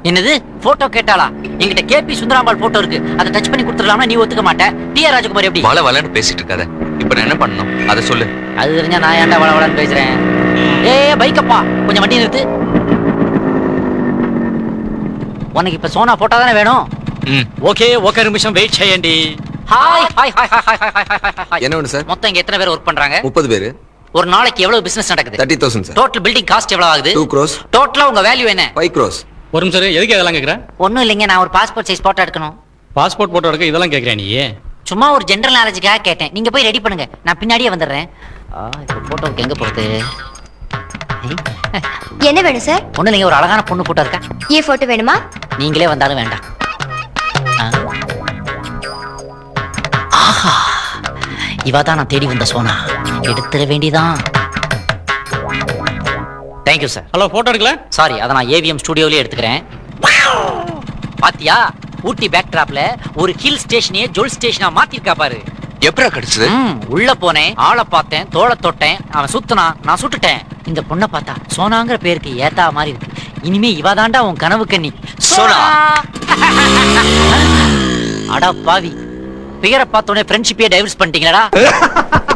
என்னது போட்டோ கேட்டாளா என்கிட்ட KP Sundarambal photo இருக்கு அதை டச் பண்ணி கொடுத்துடலாம்னா நீ ஒத்துக்க மாட்டேன் டி ஆர் ராஜகுமார் எப்படி வள வளன்னு பேசிட்டு இருக்காத இப்ப நான் என்ன பண்ணணும் அதை சொல்லு அது தெரிஞ்சா நான் ஏன்டா வள வளன்னு பேசுறேன் ஏ பைக்கப்பா கொஞ்சம் வண்டி நிறுத்து உனக்கு இப்ப சோனா போட்டோ தானே வேணும் ம் ఓకే ఒక నిమిషం వెయిట్ చేయండి hi hi hi hi hi hi hi hi hi என்ன வேணும் சார் மொத்தம் இங்க எத்தனை பேர் ஒர்க் பண்றாங்க முப்பது பேர் ஒரு நாளைக்கு எவ்வளவு பிசினஸ் நடக்குது thirty thousand sir total building cost எவ்வளவு ஆகுது டூ க்ரோஸ் டோட்டலா உங்க வேல்யூ என்ன ஃபைவ் க்ரோஸ் ஒரு நிமிஷம் இரு, எதுக்கு இதெல்லாம் கேக்குற ஒண்ணும் இல்லைங்க நான் ஒரு பாஸ்போர்ட் சைஸ் போட்டோ எடுக்கணும் பாஸ்போர்ட் போட்டோ எடுக்க இதெல்லாம் கேக்குறியா நீ சும்மா ஒரு ஜெனரல் நாலேஜுக்காக கேட்டேன் நீங்க போய் ரெடி பண்ணுங்க நான் பின்னாடியே வந்துடுறேன் ஆ, இப்போ போட்டோவுக்கு எங்க போறது என்ன வேணும் சார் ஒண்ணு இல்லைங்க ஒரு அழகான பொண்ணு போட்டோ இருக்கா ஏ போட்டோ வேணுமா நீங்களே வந்தாலும் வேண்டாம் ஆ. ஆஹா இவ தான் நான் தேடி வந்த சோனா எடுத்துட வேண்டியதான் தேங்க்யூ சார் ஹலோ போட்டோ எடுக்கல சாரி அதை நான் ஏவிஎம் ஸ்டுடியோலயே எடுத்துக்கிறேன் பாத்தியா ஊட்டி பேக் டிராப்ல ஒரு ஹில் ஸ்டேஷனையே ஜொல் ஸ்டேஷனா மாத்திருக்கா பாரு எப்படா கிடைச்சது ம், உள்ள போனேன் ஆளை பார்த்தேன் தோளை தொட்டேன் அவன் சுத்துனான் நான் சுட்டுட்டேன் இந்த பொண்ணை பார்த்தா சோனாங்கிற பேருக்கு ஏத்தா மாதிரி இருக்கு இனிமே இவ தாண்டா உன் கனவு கண்ணி சோனா. அடா பாவி பேரை பார்த்தோன்னே ஃப்ரெண்ட்ஷிப்பே டைவர்ஸ் பண்ணிட்டீங்களடா